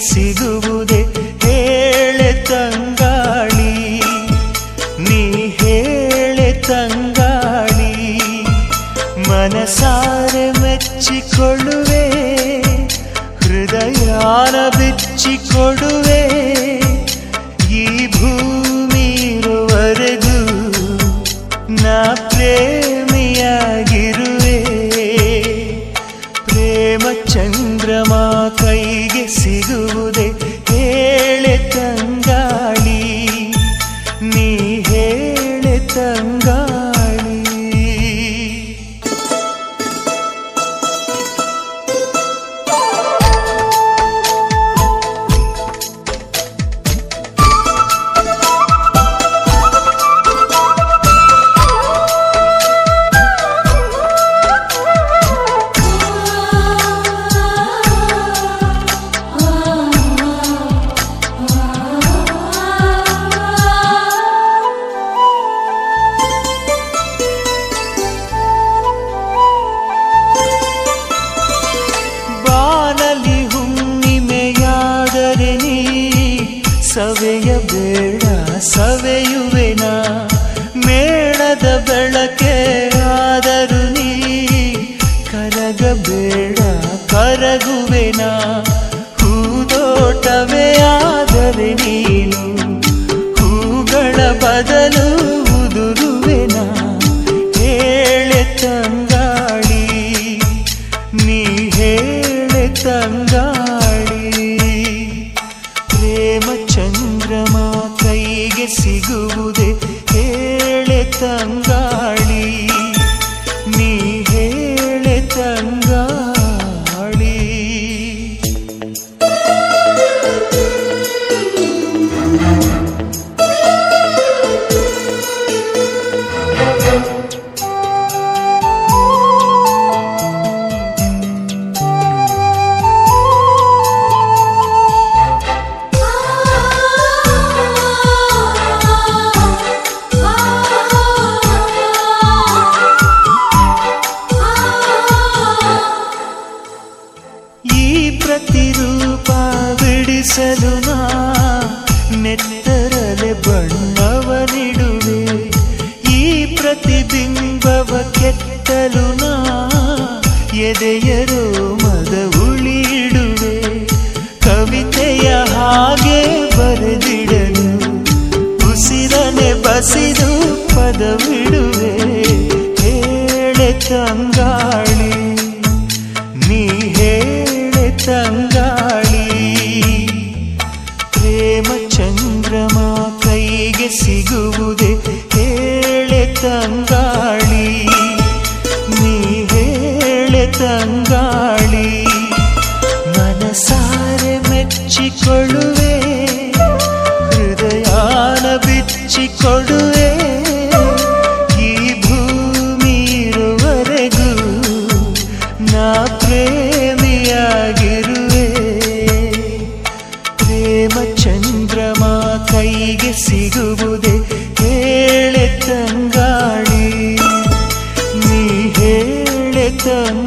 ಸಿಗುವುದೇ ಹೇಳೆ ತಂಗಾಳಿ ನೀ ಹೇಳೆ ತಂಗಾಳಿ ಮನಸಾರೆ ಮೆಚ್ಚಿಕೊಳ್ಳುವೆ ಹೃದಯಾನ ಬಿಚ್ಚಿಕೊಡುವೆ ಈ ಭೂಮಿ ಇರುವರೆಗೂ ನಾ ಪ್ರೇಮಿಯಾಗಿರುವೆ ಪ್ರೇಮ ಚಂದ್ರಮ ಕೈಗೆ ಸಿಗುವುದೇ ಹೇಳೆ ತಂಗಾಳಿ ನೀ ಹೇಳೆ ತಂಗಾಳಿ ಬಾನಲಿ ಹುಣ್ಣಿಮೆಯಾದರೆ ನೀ ಸವೆಯ ಬೇಡ ಸವೆಯುವೆನ ಮೇಣದ ಬೆಳಕೆ ಆದರೂ ನೀ ಕರಗಬೇಡ ಕರಗುವೆನ ಹೂದೋಟವೇ ಆದರೆ ನೀನು ಹೂಗಳ ಬದಲು ಉದುರುವೆನ ಹೇಳೆ ತಂಗಾಳಿ ನೀ ಹೇಳೆ ತಂಗಾಳಿ ಪ್ರೇಮ ಚಂದ್ರಮ ಕೈಗೆ ಸಿಗುವುದೇ ಹೇಳೆ ತಂಗಾಳಿ ನೀ ಹೇಳೆ ತಂಗಾಳಿ ಈ ಪ್ರತಿರೂಪ ಬಿಡಿಸಲು ನಾ ನೆತ್ತರಲೆ ಬಣ್ಣವನಿಡುವೆ ಈ ಪ್ರತಿಬಿಂಬವ ಕೆತ್ತಲು ನಾ ಎದೆಯರೋ ಮದ ಉಳಿಡುವೆ ಕವಿತೆಯ ಹಾಗೆ ಬರೆದಿಡಲು ಉಸಿರನೆ ಬಸಿದು ಪದವಿಡುವೆ ಹೇಳೆ ತಂಗಾಳಿ ನೀ ಹೇಳೆ ತಂಗಾಳಿ ಪ್ರೇಮ ಚಂದ್ರಮ ಕೈಗೆ ಸಿಗುವುದೇ ಹೇಳೆ ತಂಗಾಳಿ ನೀ ಹೇಳೆ ತಂಗಾಳಿ ಮನಸಾರೆ ಮೆಚ್ಚಿಕೊಳ್ಳುವೆ ಹೃದಯಾನ ಬಿಚ್ಚಿಕೊಡುವೆ ಈ ಭೂಮಿ ಇರುವರೆಗೂ ನಾ ಪ್ರೇಮಿಯಾಗಿರುವೆ ಪ್ರೇಮ ಚಂದ್ರಮ ಕೈಗೆ ಸಿಗುವುದೇ ಹೇಳೆ ತಂಗಾಳಿ ನೀ ಹೇಳೆ ತಂಗಾಳಿ